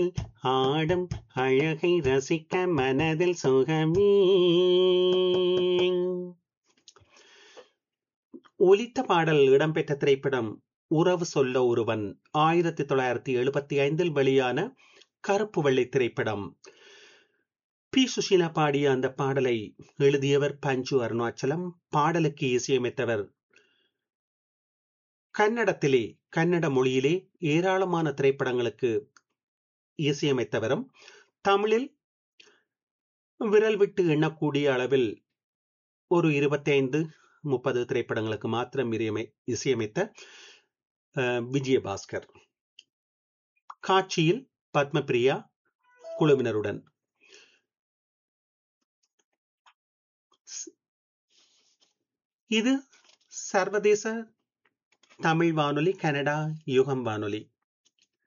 ஆடும் அழகை ரசிக்க மனதில் சுகமே ஒலித்த பாடல் இடம்பெற்ற திரைப்படம் உறவு சொல்ல ஒருவன் ஆயிரத்தி தொள்ளாயிரத்தி எழுபத்தி ஐந்தில் வெளியான கருப்பு வெள்ளை திரைப்படம் பி சுஷீலா பாடிய அந்த பாடலை எழுதியவர் பஞ்சு அருணாச்சலம் பாடலுக்கு இசையமைத்தவர் கன்னடத்திலே கன்னட மொழியிலே ஏராளமான திரைப்படங்களுக்கு இசையமைத்தவரும் தமிழில் விரல் விட்டு எண்ணக்கூடிய அளவில் ஒரு இருபத்தைந்து முப்பது திரைப்படங்களுக்கு மாத்திரம் இசையமைத்த விஜயபாஸ்கர் காட்சியில் பத்மபிரியா குழுவினருடன் இது சர்வதேச தமிழ் வானொலி கனடா யுகம் வானொலி